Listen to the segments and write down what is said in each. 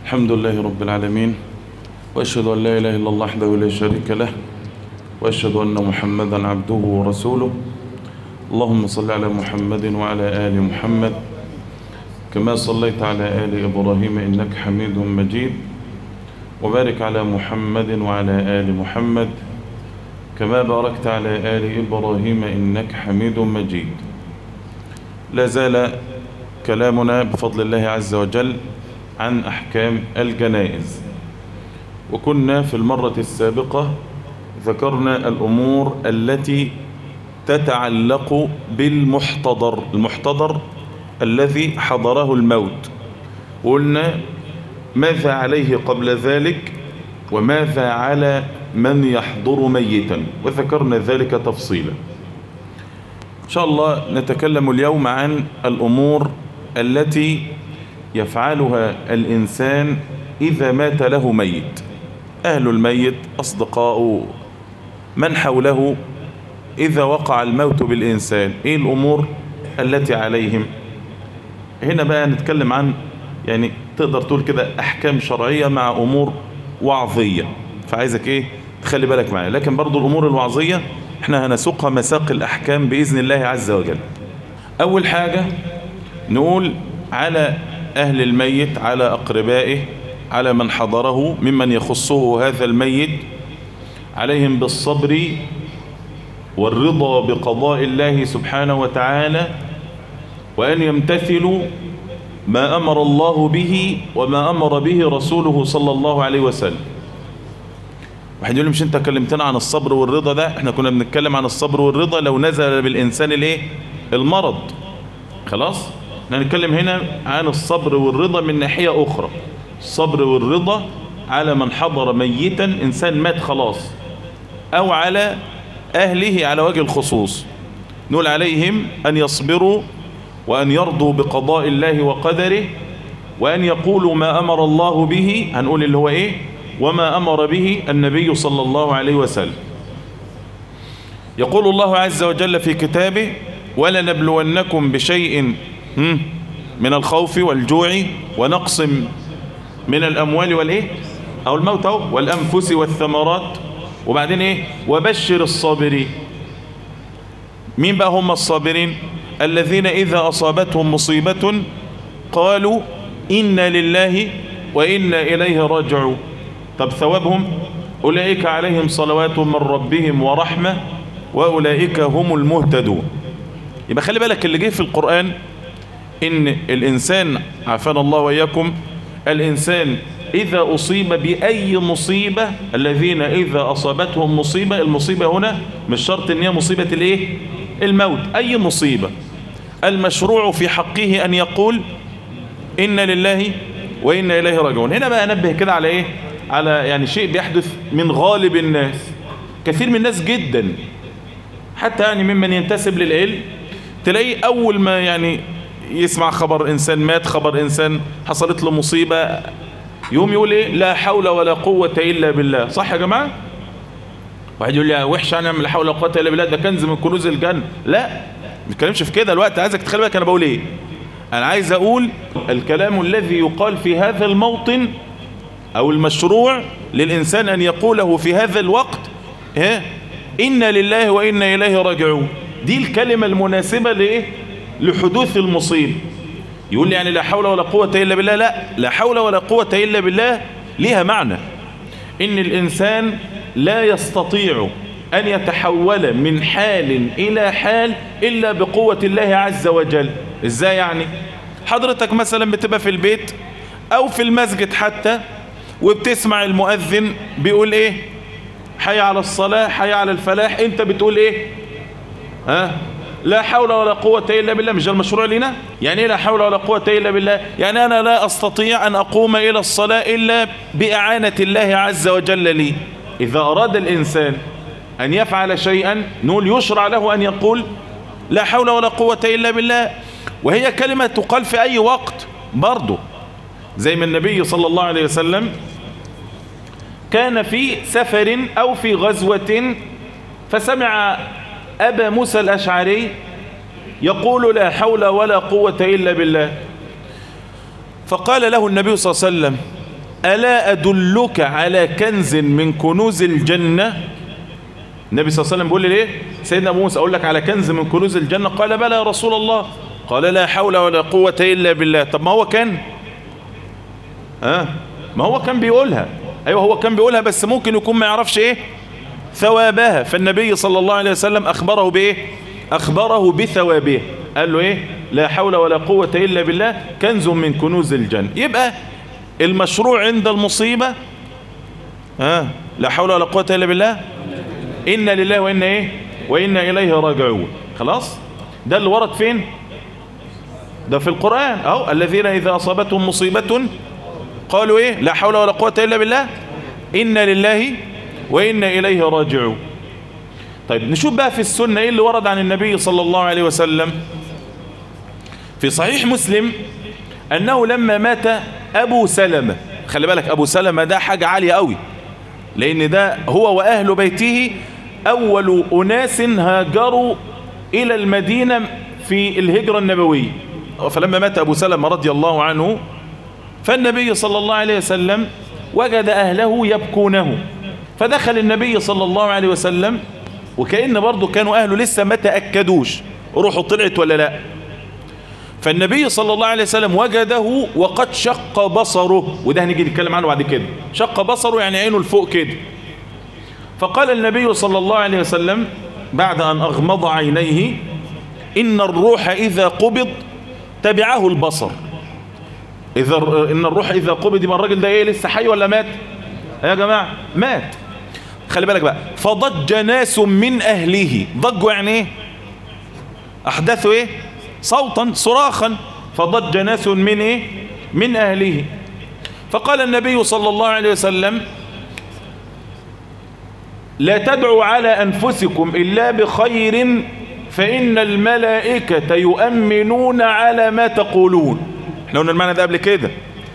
الحمد لله رب العالمين وأشهد أن لا إله إلا الله وحده لا شريك له وأشهد أن محمدا عبده ورسوله اللهم صل على محمد وعلى آل محمد كما صليت على آل إبراهيم إنك حميد مجيد وبارك على محمد وعلى آل محمد كما باركت على آل إبراهيم إنك حميد مجيد لا زال كلامنا بفضل الله عز وجل عن أحكام الجنائز وكنا في المرة السابقة ذكرنا الأمور التي تتعلق بالمحتضر المحتضر الذي حضره الموت وقلنا ماذا عليه قبل ذلك وماذا على من يحضر ميتا وذكرنا ذلك تفصيلا إن شاء الله نتكلم اليوم عن الأمور التي يفعلها الإنسان إذا مات له ميت أهل الميت أصدقاؤه من حوله إذا وقع الموت بالإنسان إيه الأمور التي عليهم هنا بقى نتكلم عن يعني تقدر تقول كده أحكام شرعية مع أمور وعظية فعايزك إيه تخلي بالك معايا لكن برضو الأمور الوعظية احنا هنسوقها مساق الأحكام بإذن الله عز وجل أول حاجة نقول على أهل الميت على أقربائه على من حضره ممن يخصه هذا الميت عليهم بالصبر والرضا بقضاء الله سبحانه وتعالى وأن يمتثلوا ما أمر الله به وما أمر به رسوله صلى الله عليه وسلم واحد يقول مش انت كلمتنا عن الصبر والرضا ده احنا كنا بنتكلم عن الصبر والرضا لو نزل بالإنسان الايه المرض خلاص احنا هنتكلم هنا عن الصبر والرضا من ناحية أخرى الصبر والرضا على من حضر ميتا إنسان مات خلاص أو على أهله على وجه الخصوص نقول عليهم أن يصبروا وأن يرضوا بقضاء الله وقدره وأن يقولوا ما أمر الله به هنقول اللي هو إيه وما أمر به النبي صلى الله عليه وسلم يقول الله عز وجل في كتابه ولنبلونكم بشيء من الخوف والجوع ونقص من الأموال والإيه أو الموت أو والأنفس والثمرات وبعدين إيه وبشر الصابرين مين بقى هم الصابرين الذين إذا أصابتهم مصيبة قالوا إنا لله وإنا إليه راجعون طب ثوابهم أولئك عليهم صلوات من ربهم ورحمة وأولئك هم المهتدون يبقى خلي بالك اللي جه في القرآن إن الإنسان عافانا الله وإياكم الإنسان إذا أصيب بأي مصيبة الذين إذا أصابتهم مصيبة المصيبة هنا مش شرط إن هي مصيبة الإيه الموت أي مصيبة المشروع في حقه أن يقول إن لله وإنا إليه راجعون هنا بقى أنبه كده على إيه على يعني شيء بيحدث من غالب الناس كثير من الناس جدا حتى يعني ممن ينتسب للعلم تلاقيه أول ما يعني يسمع خبر إنسان مات خبر إنسان حصلت له مصيبة يوم يقول إيه لا حول ولا قوة إلا بالله صح يا جماعة واحد يقول لي وحش أنا من لا حول ولا قوة إلا بالله ده كنز من كنوز الجنة لا ما بتكلمش في كده الوقت عايزك تخلي بالك أنا بقول إيه أنا عايز أقول الكلام الذي يقال في هذا الموطن أو المشروع للإنسان أن يقوله في هذا الوقت ها إنا لله وإنا إليه راجعون دي الكلمة المناسبة لإيه لحدوث المصيبة يقول لي يعني لا حول ولا قوة إلا بالله لا لا حول ولا قوة إلا بالله ليها معنى إن الإنسان لا يستطيع أن يتحول من حال إلى حال إلا بقوة الله عز وجل إزاي يعني حضرتك مثلا بتبقى في البيت أو في المسجد حتى وبتسمع المؤذن بيقول إيه حي على الصلاة حي على الفلاح أنت بتقول إيه ها لا حول ولا قوة إلا بالله مش ده المشروع لنا يعني إيه لا حول ولا قوة إلا بالله يعني أنا لا أستطيع أن أقوم إلى الصلاة إلا بإعانة الله عز وجل لي إذا أراد الإنسان أن يفعل شيئا نقول يشرع له أن يقول لا حول ولا قوة إلا بالله وهي كلمة تقال في أي وقت برضه زي ما النبي صلى الله عليه وسلم كان في سفر أو في غزوة فسمع أبا موسى الأشعري يقول لا حول ولا قوة إلا بالله فقال له النبي صلى الله عليه وسلم ألا أدلك على كنز من كنوز الجنة النبي صلى الله عليه وسلم بيقول لي ليه سيدنا أبو موسى أقول لك على كنز من كنوز الجنة قال بلى يا رسول الله قال لا حول ولا قوة إلا بالله طب ما هو كان ها آه ما هو كان بيقولها أيوه هو كان بيقولها بس ممكن يكون ما يعرفش إيه ثوابها فالنبي صلى الله عليه وسلم أخبره بإيه أخبره بثوابه قال له إيه لا حول ولا قوة إلا بالله كنز من كنوز الجنة يبقى المشروع عند المصيبة ها آه لا حول ولا قوة إلا بالله إنا لله وإنا إيه وإنا إليه راجعون خلاص ده اللي ورد فين ده في القرآن أو الذين إذا أصابتهم مصيبة قالوا إيه لا حول ولا قوة إلا بالله إنا لله وإنا إليه راجعون طيب نشوف بقى في السنة إيه اللي ورد عن النبي صلى الله عليه وسلم في صحيح مسلم أنه لما مات أبو سلمة خلي بالك أبو سلمة ده حاجة عالية قوي لأن ده هو وأهل بيته أول أناس هاجروا إلى المدينة في الهجرة النبوية فلما مات أبو سلمة رضي الله عنه فالنبي صلى الله عليه وسلم وجد أهله يبكونه فدخل النبي صلى الله عليه وسلم وكأن برضه كانوا أهله لسه ما تأكدوش روحه طلعت ولا لا فالنبي صلى الله عليه وسلم وجده وقد شق بصره وده هنيجي نتكلم عنه بعد كده شق بصره يعني عينه لفوق كده فقال النبي صلى الله عليه وسلم بعد أن أغمض عينيه إن الروح إذا قبض تبعه البصر إذا إن الروح إذا قبض يبقى الراجل ده إيه لسه حي ولا مات يا جماعة مات خلي بالك بقى فضج ناس من أهله ضجوا يعني إيه أحدثوا إيه صوتا صراخا فضج ناس من إيه من أهله فقال النبي صلى الله عليه وسلم لا تدعوا على أنفسكم إلا بخير فإن الملائكة يؤمنون على ما تقولون احنا قلنا المعنى ده قبل كده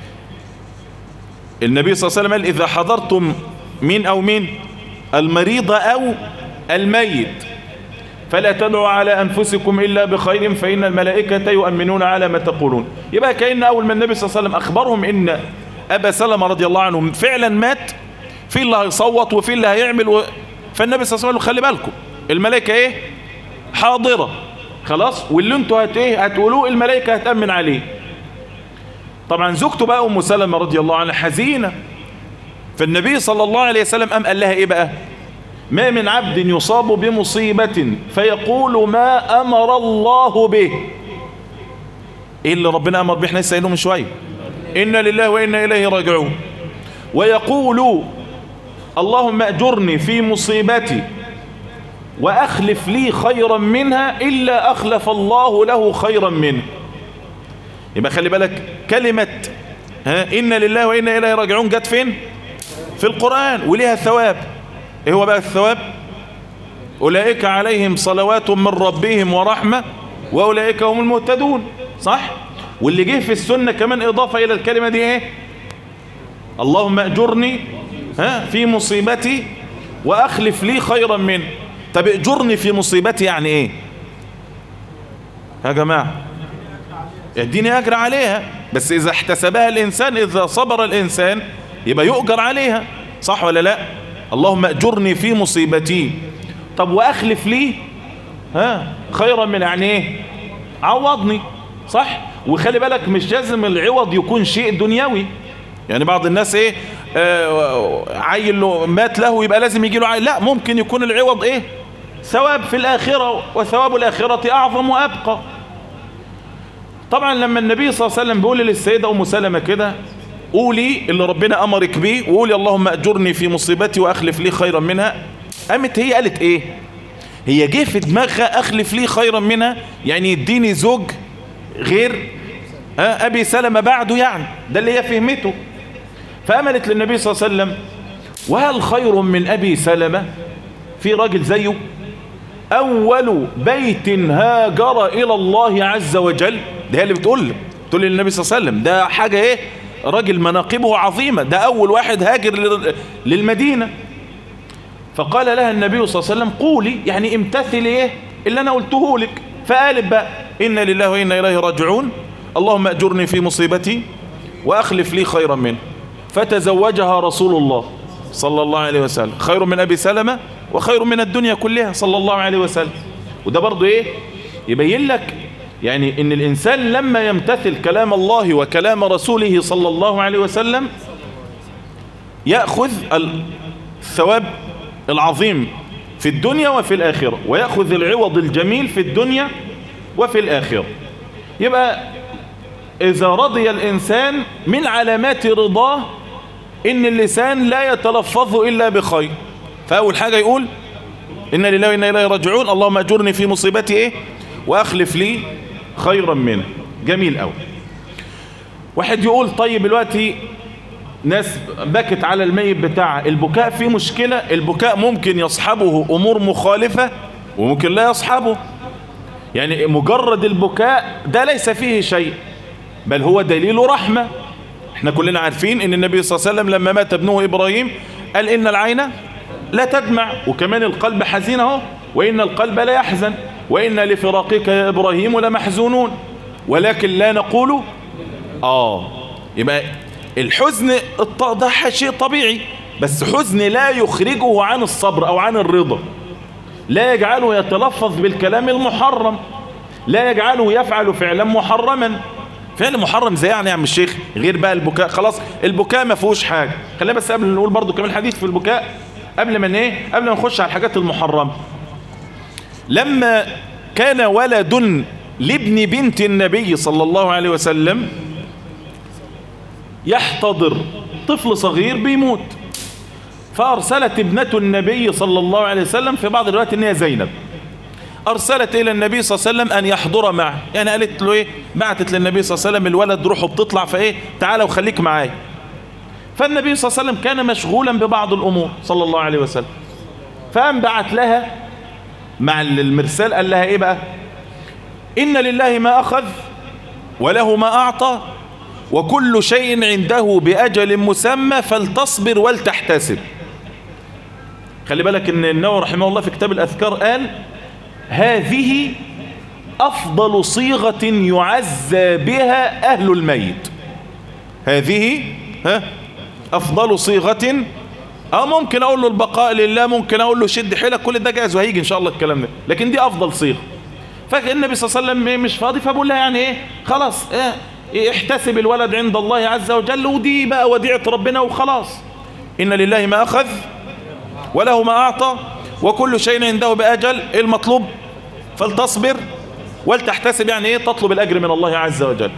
النبي صلى الله عليه وسلم قال إذا حضرتم مين أو مين المريض أو الميت فلا تدعوا على أنفسكم إلا بخير فإن الملائكة يؤمنون على ما تقولون يبقى كأن أول ما النبي صلى الله عليه وسلم أخبرهم إن أبا سلمة رضي الله عنه فعلا مات في اللي هيصوت وفي اللي هيعمل و... فالنبي صلى الله عليه وسلم خلي بالكم الملائكة إيه حاضرة خلاص واللي انتوا هت ايه هتقولوه الملائكة هتأمن عليه طبعا زوجته بقى أم سلمة رضي الله عنها حزينة فالنبي صلى الله عليه وسلم أم قال لها إيه بقى ما من عبد يصاب بمصيبة فيقول ما أمر الله به إيه اللي ربنا أمر به احنا لسه من شوية إنا لله وإنا إليه راجعون ويقول اللهم أجرني في مصيبتي وأخلف لي خيرا منها إلا أخلف الله له خيرا منه يبقى خلي بالك كلمة ها إن لله وإنا إليه راجعون جت فين في القرآن وليها ثواب إيه هو بقى الثواب أولئك عليهم صلوات من ربهم ورحمة وأولئك هم المهتدون صح واللي جه في السنة كمان إضافة إلى الكلمة دي إيه اللهم أجرني ها في مصيبتي وأخلف لي خيرا منه طب اجرني في مصيبتي يعني ايه يا جماعة يديني اجر عليها بس اذا احتسبها الانسان اذا صبر الانسان يبقى يؤجر عليها صح ولا لا اللهم اجرني في مصيبتي طب واخلف لي ها خيرا من يعني ايه عوضني صح وخلي بالك مش لازم العوض يكون شيء دنيوي يعني بعض الناس ايه آه عيل له مات له يبقى لازم يجي له عيل لا ممكن يكون العوض ايه ثواب في الآخرة وثواب الآخرة أعظم وأبقى طبعا لما النبي صلى الله عليه وسلم بيقول للسيدة أم سلمة كده قولي اللي ربنا أمرك بيه وقولي اللهم أجرني في مصيبتي وأخلف لي خيرا منها قامت هي قالت إيه هي جه في دماغها أخلف لي خيرا منها يعني يديني زوج غير ها أبي سلمة بعده يعني ده اللي هي فهمته فأملت للنبي صلى الله عليه وسلم وهل خير من أبي سلمة في راجل زيه أول بيت هاجر إلى الله عز وجل ده هي اللي بتقول تقول للنبي صلى الله عليه وسلم ده حاجة إيه راجل مناقبه عظيمة ده أول واحد هاجر للمدينة فقال لها النبي صلى الله عليه وسلم قولي يعني امتثلي إيه اللي أنا قلته لك فقالت بقى إنا لله وإنا إليه راجعون اللهم أجرني في مصيبتي وأخلف لي خيرا منه فتزوجها رسول الله صلى الله عليه وسلم خير من أبي سلمة وخير من الدنيا كلها صلى الله عليه وسلم وده برضو إيه يبين لك يعني إن الإنسان لما يمتثل كلام الله وكلام رسوله صلى الله عليه وسلم يأخذ الثواب العظيم في الدنيا وفي الآخرة ويأخذ العوض الجميل في الدنيا وفي الآخرة يبقى إذا رضي الإنسان من علامات رضاه إن اللسان لا يتلفظ إلا بخير فأول حاجة يقول إن لله وإنا إليه راجعون اللهم أجرني في مصيبتي إيه وأخلف لي خيرا منه جميل أوي واحد يقول طيب دلوقتي ناس بكت على الميت بتاعها البكاء فيه مشكلة البكاء ممكن يصحبه أمور مخالفة وممكن لا يصحبه يعني مجرد البكاء ده ليس فيه شيء بل هو دليل رحمة احنا كلنا عارفين ان النبي صلى الله عليه وسلم لما مات ابنه ابراهيم قال ان العين لا تدمع وكمان القلب حزين اهو وان القلب لا يحزن وان لفراقك يا ابراهيم لمحزونون ولكن لا نقول اه يبقى الحزن ده شيء طبيعي بس حزن لا يخرجه عن الصبر او عن الرضا لا يجعله يتلفظ بالكلام المحرم لا يجعله يفعل فعلا محرما فعل محرم زي يعني يا عم الشيخ غير بقى البكاء خلاص البكاء ما فيهوش حاجه خلينا بس قبل نقول برضو كمان حديث في البكاء قبل ما ايه قبل ما نخش على الحاجات المحرمه لما كان ولد لابن بنت النبي صلى الله عليه وسلم يحتضر طفل صغير بيموت فأرسلت ابنة النبي صلى الله عليه وسلم في بعض الروايات ان هي زينب أرسلت إلى النبي صلى الله عليه وسلم أن يحضر معه يعني قالت له إيه بعتت للنبي صلى الله عليه وسلم الولد روحه بتطلع فإيه تعالى وخليك معايا فالنبي صلى الله عليه وسلم كان مشغولا ببعض الأمور صلى الله عليه وسلم فقام بعت لها مع المرسال قال لها إيه بقى إن لله ما أخذ وله ما أعطى وكل شيء عنده بأجل مسمى فلتصبر ولتحتسب خلي بالك ان النووي رحمه الله في كتاب الأذكار قال هذه أفضل صيغة يعزى بها أهل الميت هذه ها أفضل صيغة أو ممكن أقول له البقاء لله ممكن أقول له شد حيلك كل ده جاهز وهيجي إن شاء الله الكلام ده لكن دي أفضل صيغة فالنبي صلى الله عليه وسلم مش فاضي فبقول لها يعني إيه خلاص إيه احتسب الولد عند الله عز وجل ودي بقى وديعة ربنا وخلاص إن لله ما أخذ وله ما أعطى وكل شيء عنده بأجل المطلوب فلتصبر ولتحتسب يعني ايه تطلب الأجر من الله عز وجل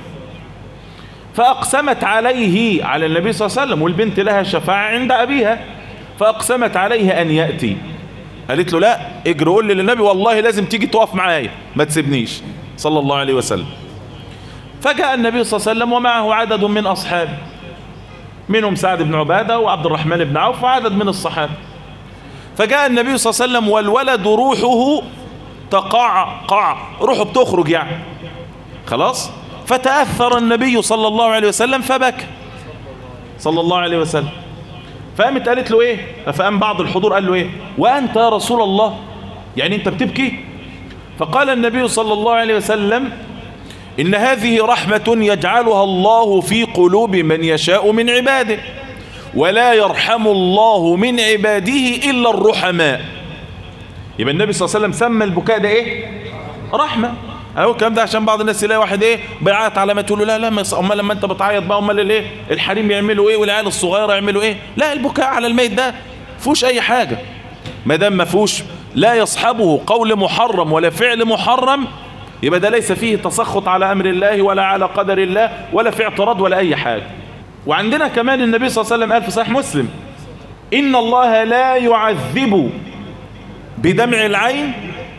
فأقسمت عليه على النبي صلى الله عليه وسلم والبنت لها شفاعة عند أبيها فأقسمت عليه أن يأتي قالت له لا اجر قول لي للنبي والله لازم تيجي تقف معايا ما تسيبنيش صلى الله عليه وسلم فجاء النبي صلى الله عليه وسلم ومعه عدد من أصحابه منهم سعد بن عبادة وعبد الرحمن بن عوف وعدد من الصحابة فجاء النبي صلى الله عليه وسلم والولد روحه تقعقع روحه بتخرج يعني خلاص فتأثر النبي صلى الله عليه وسلم فبكى صلى الله عليه وسلم فقامت قالت له ايه فقام بعض الحضور قال له ايه وانت يا رسول الله يعني انت بتبكي فقال النبي صلى الله عليه وسلم إن هذه رحمة يجعلها الله في قلوب من يشاء من عباده ولا يرحم الله من عباده إلا الرحماء يبقى النبي صلى الله عليه وسلم سمى البكاء ده إيه رحمة اهو الكلام ده عشان بعض الناس يلاقي واحد ايه بيعيط على ما تقول له لا لا ما امال لما انت بتعيط بقى امال الايه الحريم يعملوا ايه والعيال الصغيره يعملوا ايه لا البكاء على الميت ده فيهوش اي حاجه ما دام ما فيهوش لا يصحبه قول محرم ولا فعل محرم يبقى ده ليس فيه تسخط على امر الله ولا على قدر الله ولا في اعتراض ولا اي حاجه وعندنا كمان النبي صلى الله عليه وسلم قال في صحيح مسلم ان الله لا يعذب بدمع العين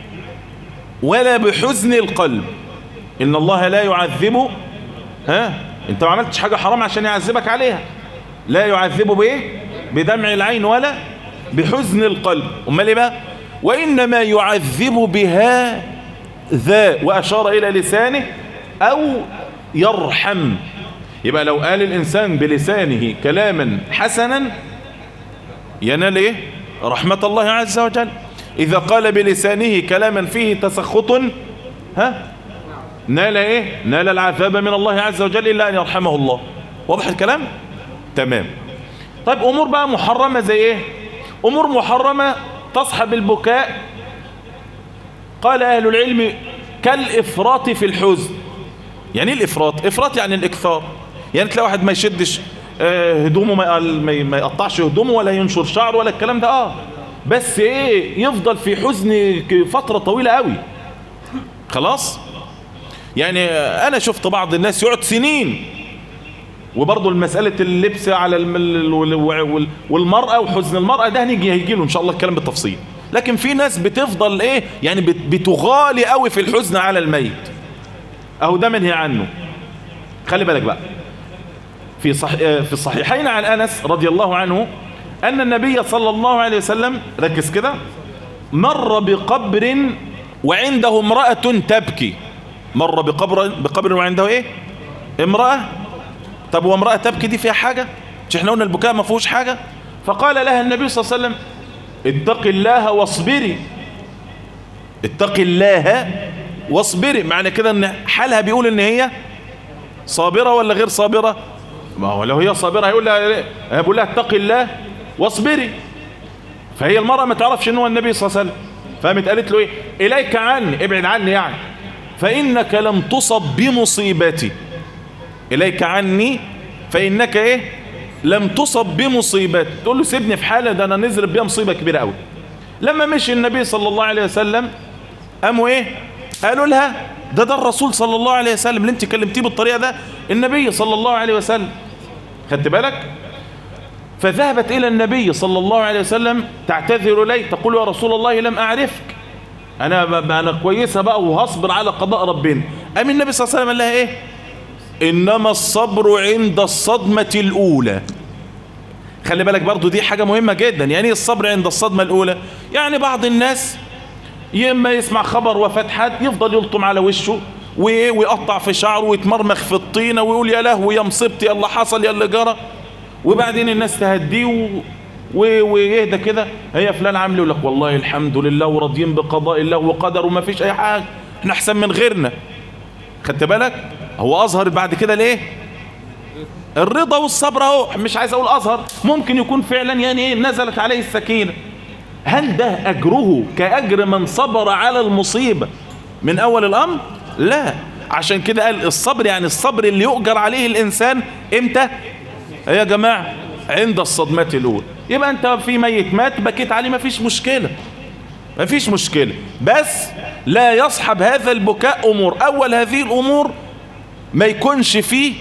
ولا بحزن القلب ان الله لا يعذب ها انت ما عملتش حاجة حرام عشان يعذبك عليها لا يعذب بايه بدمع العين ولا بحزن القلب امال ايه بقى وانما يعذب بها ذا واشار الى لسانه او يرحم يبقى لو قال الانسان بلسانه كلاما حسنا ينال ايه رحمة الله عز وجل إذا قال بلسانه كلاما فيه تسخط ها نال إيه نال العذاب من الله عز وجل إلا أن يرحمه الله واضح الكلام تمام طيب امور بقى محرمة زي ايه امور محرمة تصحب البكاء قال اهل العلم كالافراط في الحزن يعني ايه الافراط افراط يعني الاكثار يعني تلاقي واحد ما يشدش آه، هدومه ما ما يقطعش هدومه ولا ينشر شعره ولا الكلام ده اه بس ايه يفضل في حزن فترة طويلة قوي خلاص يعني انا شفت بعض الناس يقعد سنين وبرضه المسألة اللبس على والمرأة وحزن المرأة ده هنيجي هيجي له ان شاء الله الكلام بالتفصيل لكن في ناس بتفضل ايه يعني بتغالي قوي في الحزن على الميت اهو ده منهي عنه خلي بالك بقى في صح في الصحيحين عن انس رضي الله عنه ان النبي صلى الله عليه وسلم ركز كده مر بقبر وعنده امرأة تبكي مر بقبر بقبر وعنده ايه امرأة طب وامرأة تبكي دي فيها حاجة مش احنا قلنا البكاء ما فيهوش حاجة فقال لها النبي صلى الله عليه وسلم اتق الله واصبري اتق الله واصبري معنى كده ان حالها بيقول ان هي صابرة ولا غير صابرة ما هو لو هي صابرة هيقول لها هيقول لها اتق الله واصبري فهي المرأة ما تعرفش ان هو النبي صلى الله عليه وسلم فقامت قالت له ايه اليك عني ابعد عني يعني فانك لم تصب بمصيبتي اليك عني فانك ايه لم تصب بمصيبتي تقول له سيبني في حالة ده انا نزل بيها مصيبة كبيرة قوي لما مشي النبي صلى الله عليه وسلم قاموا ايه قالوا لها ده ده الرسول صلى الله عليه وسلم اللي انت كلمتيه بالطريقة ده النبي صلى الله عليه وسلم خدت بالك فذهبت إلى النبي صلى الله عليه وسلم تعتذر إليه تقول يا رسول الله لم أعرفك أنا, أنا كويسة بقى وهصبر على قضاء ربنا أم النبي صلى الله عليه وسلم قال لها إيه إنما الصبر عند الصدمة الأولى خلي بالك برضو دي حاجة مهمة جدا يعني الصبر عند الصدمة الأولى يعني بعض الناس يا اما يسمع خبر وفاة حد يفضل يلطم على وشه ويقطع في شعره ويتمرمخ في الطينة ويقول يا لهوي يا مصيبتي يا اللي حصل يا اللي جرى وبعدين الناس تهديه ويهدى كده هي فلان عامل يقول لك والله الحمد لله وراضيين بقضاء الله وقدر وما فيش اي حاجه احنا احسن من غيرنا خدت بالك هو اظهر بعد كده ليه الرضا والصبر اهو مش عايز اقول اظهر ممكن يكون فعلا يعني ايه نزلت عليه السكينه هل ده اجره كاجر من صبر على المصيبه من اول الامر لا عشان كده قال الصبر يعني الصبر اللي يؤجر عليه الانسان امتى ايه يا جماعة عند الصدمات الاولى يبقى انت في ميت مات بكيت عليه مفيش مشكلة مفيش مشكلة بس لا يصحب هذا البكاء امور اول هذه الامور ما يكونش فيه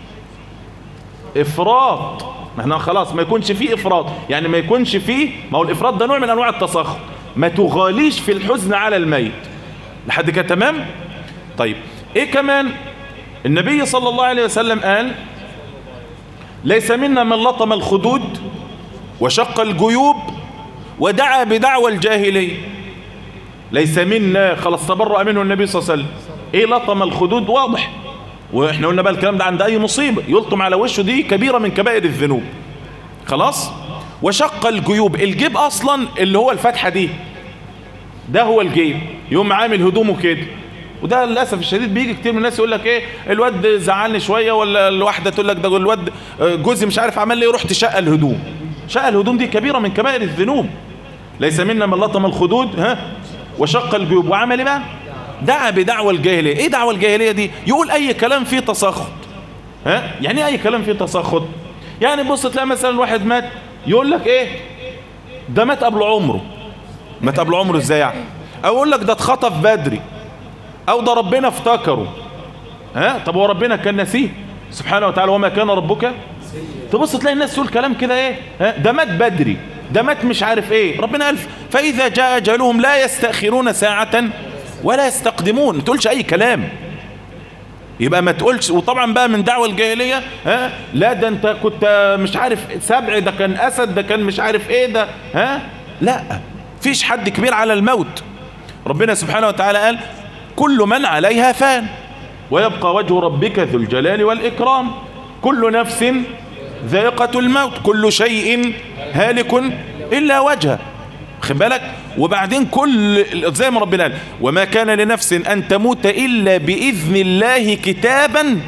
افراط ما احنا خلاص ما يكونش فيه افراط يعني ما يكونش فيه ما هو الافراط ده نوع من انواع التسخط ما تغاليش في الحزن على الميت لحد كده تمام طيب ايه كمان النبي صلى الله عليه وسلم قال ليس منا من لطم الخدود وشق الجيوب ودعا بدعوى الجاهلية ليس منا خلاص تبرأ منه النبي صلى الله عليه وسلم ايه لطم الخدود واضح واحنا قلنا بقى الكلام ده عند اي مصيبة يلطم على وشه دي كبيرة من كبائر الذنوب خلاص وشق الجيوب الجيب اصلا اللي هو الفتحة دي ده هو الجيب يوم عامل هدومه كده وده للاسف الشديد بيجي كتير من الناس يقول لك ايه الواد زعلني شويه ولا الواحده تقول لك ده الواد آه، جوزي مش عارف عمل لي رحت شق الهدوم شق الهدوم دي كبيره من كبائر الذنوب ليس منا من لطم الخدود ها وشق الجيوب وعمل ايه بقى دعا بدعوى الجاهليه ايه دعوى الجاهليه دي يقول اي كلام فيه تسخط ها يعني اي كلام فيه تسخط يعني بص تلاقي مثلا واحد مات يقول لك ايه ده مات قبل عمره مات قبل عمره ازاي يعني او يقول لك ده اتخطف بدري او ده ربنا افتكره ها طب هو ربنا كان نسيه سبحانه وتعالى وما كان ربك تبص تلاقي الناس تقول كلام كده ايه ها ده مات بدري ده مات مش عارف ايه ربنا قال فاذا جاء اجلهم لا يستاخرون ساعه ولا يستقدمون ما تقولش اي كلام يبقى ما تقولش وطبعا بقى من دعوة الجاهلية ها لا ده انت كنت مش عارف سبع ده كان اسد ده كان مش عارف ايه ده ها لا فيش حد كبير على الموت ربنا سبحانه وتعالى قال كل من عليها فان ويبقى وجه ربك ذو الجلال والإكرام كل نفس ذائقة الموت كل شيء هالك إلا وجهه خد بالك وبعدين كل زي ما ربنا قال وما كان لنفس أن تموت إلا بإذن الله كتابا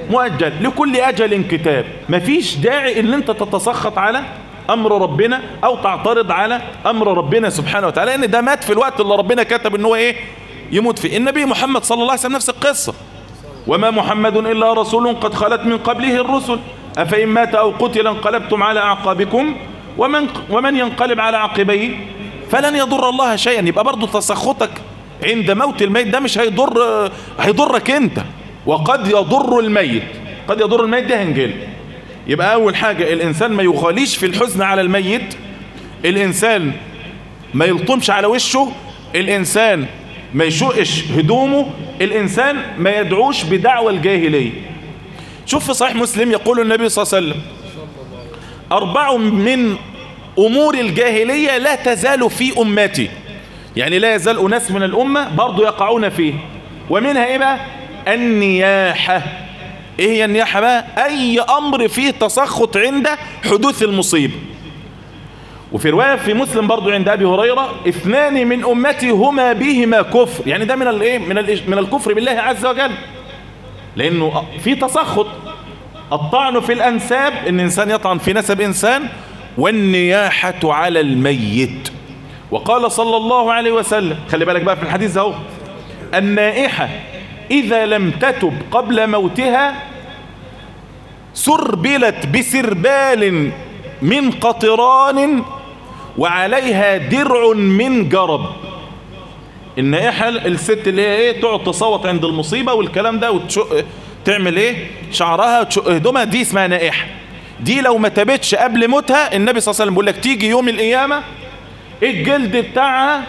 مؤجل لكل أجل كتاب مفيش داعي ان انت تتسخط على امر ربنا او تعترض على امر ربنا سبحانه وتعالى لان ده مات في الوقت اللي ربنا كتب ان هو ايه يموت فيه النبي محمد صلى الله عليه وسلم نفس القصة وما محمد الا رسول قد خلت من قبله الرسل افإن مات او قتل انقلبتم على اعقابكم ومن ومن ينقلب على عقبيه فلن يضر الله شيئا يبقى برضه تسخطك عند موت الميت ده مش هيضر هيضرك انت وقد يضر الميت قد يضر الميت ده هنجل يبقى اول حاجة الانسان ما يغاليش في الحزن على الميت الانسان ما يلطمش على وشه الانسان ما يشقش هدومه الانسان ما يدعوش بدعوى الجاهلية شوف في صحيح مسلم يقول النبي صلى الله عليه وسلم اربع من امور الجاهلية لا تزال في امتي يعني لا يزال أناس من الأمة برضو يقعون فيه ومنها إيه بقى النياحة إيه هي النياحة بقى أي أمر فيه تسخط عند حدوث المصيبة وفي رواية في مسلم برضو عند أبي هريرة اثنان من أمتي هما بهما كفر يعني ده من الايه من من الكفر بالله عز وجل لأنه في تسخط الطعن في الأنساب إن إنسان يطعن في نسب إنسان والنياحة على الميت وقال صلى الله عليه وسلم خلي بالك بقى في الحديث اهو النائحة إذا لم تتب قبل موتها سربلت بسربال من قطران وعليها درع من جرب النائحة الست اللي هي ايه تقعد تصوت عند المصيبة والكلام ده وتشق تعمل ايه شعرها وتشق هدومها دي اسمها نائحة دي لو ما تبتش قبل موتها النبي صلى الله عليه وسلم بيقول لك تيجي يوم القيامة الجلد بتاعها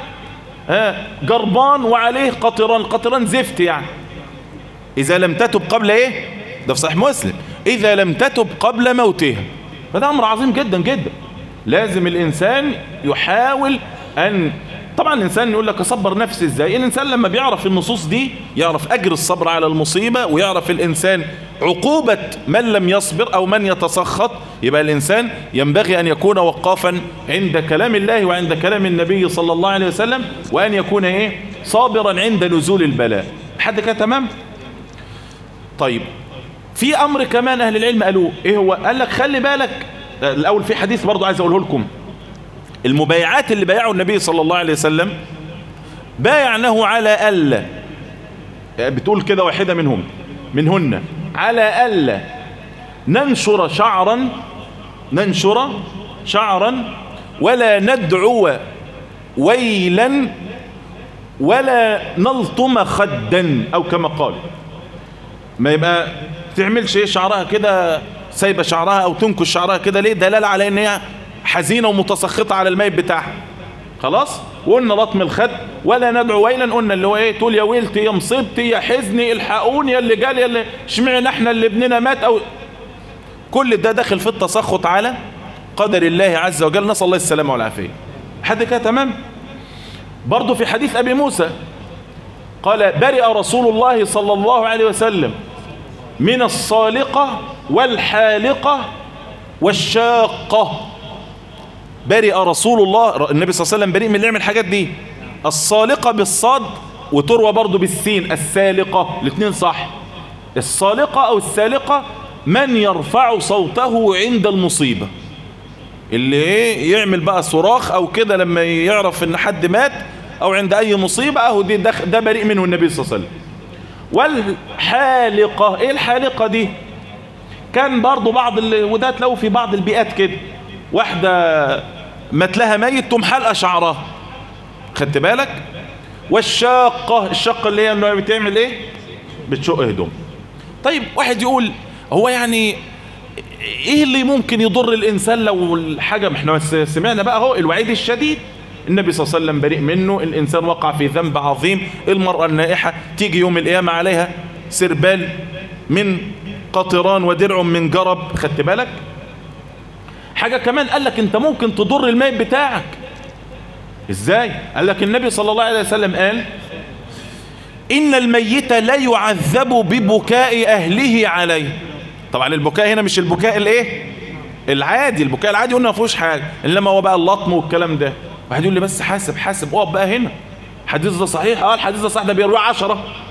جربان وعليه قطران قطران زفت يعني إذا لم تتب قبل إيه ده في صحيح مسلم إذا لم تتب قبل موتها فده أمر عظيم جدا جدا لازم الإنسان يحاول أن طبعا الإنسان يقول لك أصبر نفسي إزاي الإنسان لما بيعرف النصوص دي يعرف أجر الصبر على المصيبة ويعرف الإنسان عقوبة من لم يصبر أو من يتسخط يبقى الإنسان ينبغي أن يكون وقافا عند كلام الله وعند كلام النبي صلى الله عليه وسلم وأن يكون إيه صابرا عند نزول البلاء حد كده تمام طيب في أمر كمان أهل العلم قالوه إيه هو قال لك خلي بالك الأول في حديث برضو عايز أقوله لكم المبايعات اللي بايعه النبي صلى الله عليه وسلم بايعنه على ألا بتقول كده واحدة منهم منهن على ألا ننشر شعرا ننشر شعرا ولا ندعو ويلا ولا نلطم خدا أو كما قال ما يبقى تعملش ايه شعرها كده سايبه شعرها او تنكش شعرها كده ليه دلاله على ان هي حزينه ومتسخطه على الميت بتاعها خلاص وقلنا لطم الخد ولا ندعو ويلا قلنا اللي هو ايه تقول يا ويلتي يا مصيبتي يا حزني الحقوني يا اللي جال يا اللي اشمعنا احنا اللي ابننا مات او كل ده داخل في التسخط على قدر الله عز وجل نسال الله السلامه والعافيه حد كده تمام برضه في حديث ابي موسى قال برئ رسول الله صلى الله عليه وسلم من الصالقة والحالقة والشاقة برئ رسول الله النبي صلى الله عليه وسلم بريء من اللي يعمل الحاجات دي الصالقة بالصاد وتروى برضو بالسين السالقة الاثنين صح الصالقة او السالقة من يرفع صوته عند المصيبة اللي ايه يعمل بقى صراخ او كده لما يعرف ان حد مات او عند اي مصيبة اهو دي ده, ده بريء منه النبي صلى الله عليه وسلم والحالقة ايه الحالقة دي كان برضو بعض ال... وده تلاقوا في بعض البيئات كده واحدة مات لها ميت تقوم حلقة شعرها خدت بالك والشاقة الشقة اللي هي انه بتعمل ايه بتشق هدوم طيب واحد يقول هو يعني ايه اللي ممكن يضر الانسان لو الحاجة احنا سمعنا بقى اهو الوعيد الشديد النبي صلى الله عليه وسلم بريء منه الإنسان وقع في ذنب عظيم المرأة النائحة تيجي يوم القيامة عليها سربال من قطران ودرع من جرب خدت بالك حاجة كمان قال لك انت ممكن تضر الميت بتاعك ازاي قال لك النبي صلى الله عليه وسلم قال إن الميت لا يعذب ببكاء أهله عليه طبعا البكاء هنا مش البكاء الايه العادي البكاء العادي قلنا ما فيهوش حاجة انما هو بقى اللطم والكلام ده واحد يقول لي بس حاسب حاسب اقف بقى هنا الحديث ده صحيح اه الحديث ده صح ده بيروي عشرة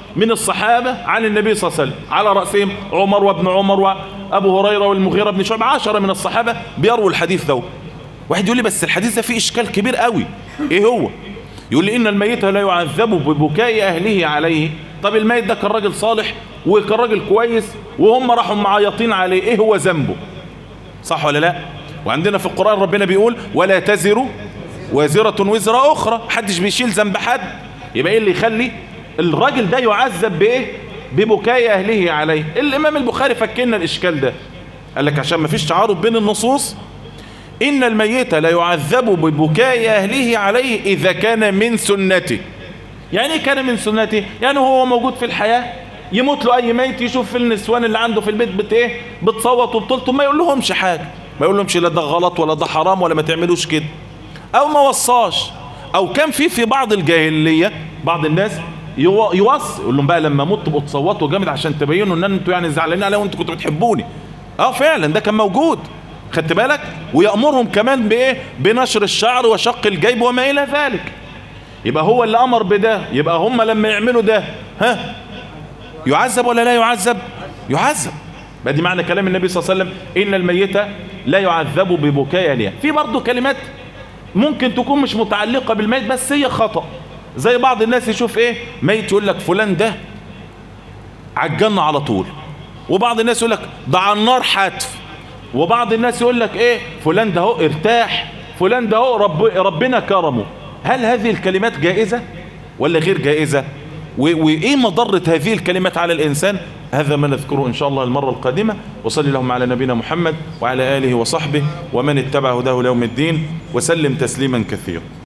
من الصحابة عن النبي صلى الله عليه وسلم على رأسهم عمر وابن عمر وأبو هريرة والمغيرة بن شعب عشرة من الصحابة بيروا الحديث ده واحد يقول لي بس الحديث ده فيه إشكال كبير قوي إيه هو يقول لي إن الميت لا يعذب ببكاء أهله عليه طب الميت ده كان راجل صالح وكان راجل كويس وهم راحوا معيطين عليه إيه هو ذنبه صح ولا لا وعندنا في القرآن ربنا بيقول ولا تزر وازرة وزر أخرى حدش بيشيل ذنب حد يبقى إيه اللي يخلي الراجل ده يعذب بإيه ببكاء أهله عليه الإمام البخاري فكنا الإشكال ده قال لك عشان ما فيش تعارض بين النصوص إن الميت لا يعذب ببكاء أهله عليه إذا كان من سنته يعني ايه كان من سنته يعني هو موجود في الحياة يموت له أي ميت يشوف في النسوان اللي عنده في البيت بت إيه بتصوت وبطلته ما يقول لهمش حاجة ما يقول لهمش لا ده غلط ولا ده حرام ولا ما تعملوش كده أو ما وصاش أو كان في في بعض الجاهلية بعض الناس يو- يوصي يقول لهم بقى لما اموت تبقوا تصوتوا جامد عشان تبينوا ان انتوا يعني زعلانين عليا وانتوا كنتوا بتحبوني اه فعلا ده كان موجود خدت بالك ويأمرهم كمان بايه بنشر الشعر وشق الجيب وما الى ذلك يبقى هو اللي امر بده يبقى هم لما يعملوا ده ها يعذب ولا لا يعذب يعذب بقى دي معنى كلام النبي صلى الله عليه وسلم ان الميت لا يعذب ببكاء أهله في برضه كلمات ممكن تكون مش متعلقة بالميت بس هي خطأ زي بعض الناس يشوف ايه ميت يقول لك فلان ده على الجنة على طول وبعض الناس يقول لك ده على النار حتف وبعض الناس يقول لك ايه فلان ده هو ارتاح فلان ده هو رب ربنا كرمه هل هذه الكلمات جائزة ولا غير جائزة و- وايه مضرة هذه الكلمات على الانسان هذا ما نذكره ان شاء الله المرة القادمة وصلي اللهم على نبينا محمد وعلى اله وصحبه ومن اتبع هداه ليوم الدين وسلم تسليما كثيرا